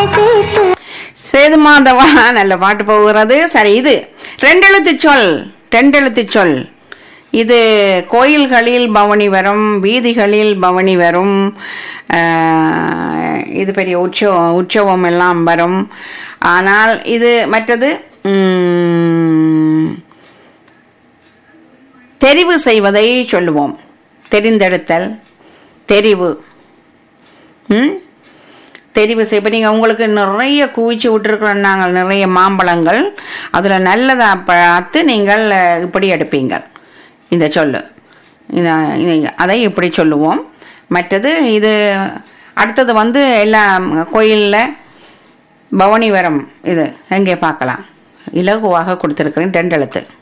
உன்னை சேர்த்து சேது மாதவா நல்ல பாட்டு போகிறது சரி இது ரெண்டெழுத்து சொல் ரெண்டெழுத்து சொல் இது கோயில்களில் பவனி வரும் வீதிகளில் பவனி வரும் ஆஹ், இது பெரிய உற்சவம் உற்சவம் எல்லாம் வரும் ஆனால் இது மற்றது உம், தெரிவு செய்வதை சொல்லுவோம் தெரிந்தெடுத்தல் தெரிவு ம் தெரிவு செய்ய இப்போ நீங்கள் உங்களுக்கு நிறைய குவிச்சு விட்டுருக்குறோம் நாங்கள் நிறைய மாம்பழங்கள் அதில் நல்லதாக பார்த்து நீங்கள் அஹ், இப்படி எடுப்பீங்க இந்த சொல்லு இந்த இது- அதை இப்படி சொல்லுவோம் மற்றது இது அடுத்தது வந்து எல்லாம் கோயிலில் பவனி வரம் இது எங்கே பார்க்கலாம் இலகுவாக கொடுத்துருக்குறேன் ரெண்டு எழுத்து